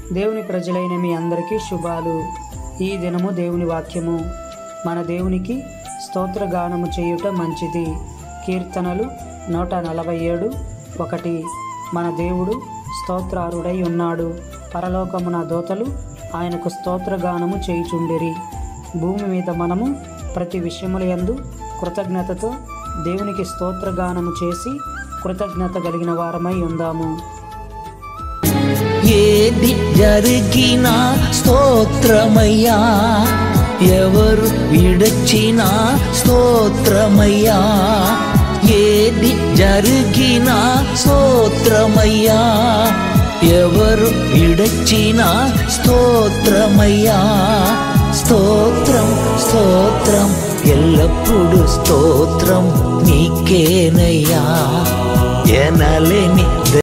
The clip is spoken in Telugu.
దేవుని ప్రజలైన మీ అందరికీ శుభాలు ఈ దినము దేవుని వాక్యము మన దేవునికి స్తోత్రగానము చేయుట మంచిది కీర్తనలు నూట నలభై ఏడు ఒకటి మన దేవుడు స్తోత్రారుడై ఉన్నాడు పరలోకమున దోతలు ఆయనకు స్తోత్రగానము చేయుచుండిరి భూమి మీద మనము ప్రతి విషయములందు కృతజ్ఞతతో దేవునికి స్తోత్రగానము చేసి కృతజ్ఞత కలిగిన వారమై ఉందాము ఏది జరిగినా స్తోత్రమయ్యా ఎవరు విడచినా స్తోత్రమయ్యా ఏది జరిగినా స్తోత్రమయ్యా ఎవరు విడచినా స్తోత్రమయ్యా స్తోత్రం స్తోత్రం ఎల్లప్పుడూ స్తోత్రం నీకేనయ్యా ఎనలేని